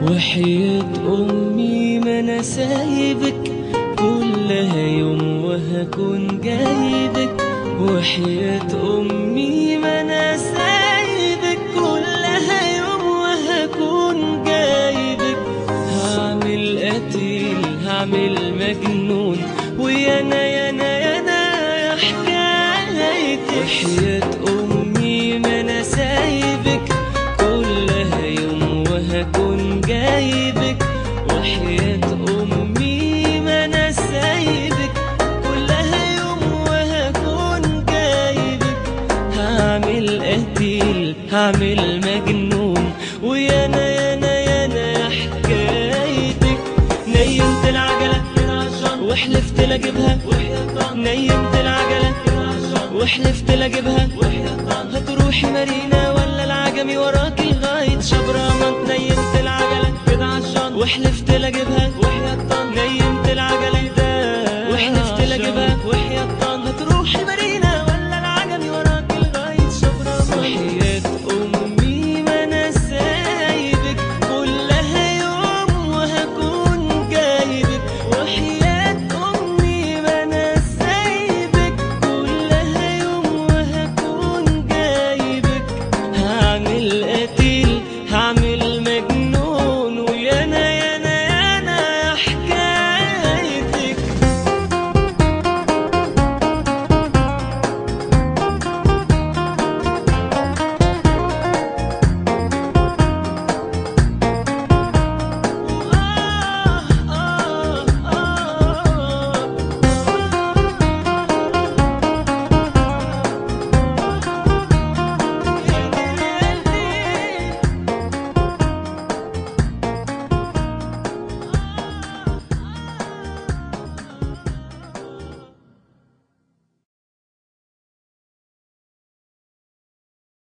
وحياة أمي ما أنا سايبك كلها يوم وهكون جايبك وحياة أمي ما أنا سايبك كلها يوم وهكون جايبك هعمل قتيل هعمل مجنون ويانا يانا يانا يا حكايتي وحياة أمي ما أنا سايبك كلها يوم وهكون جايبك وحياة أمي ما أنا سايبك كلها يوم وهكون جايبك هعمل قتيل هعمل مجنون ويانا يانا يانا يا حكايتك نيمت العجلة وحلفت لاجيبها نيمت العجلة وحلفت لاجيبها هتروحي مارينا ولا العجمي وراكي لغاية شبرا نيمت العجلة وحلفت لاجيبها نيمت العجلة وحلفت لاجيبها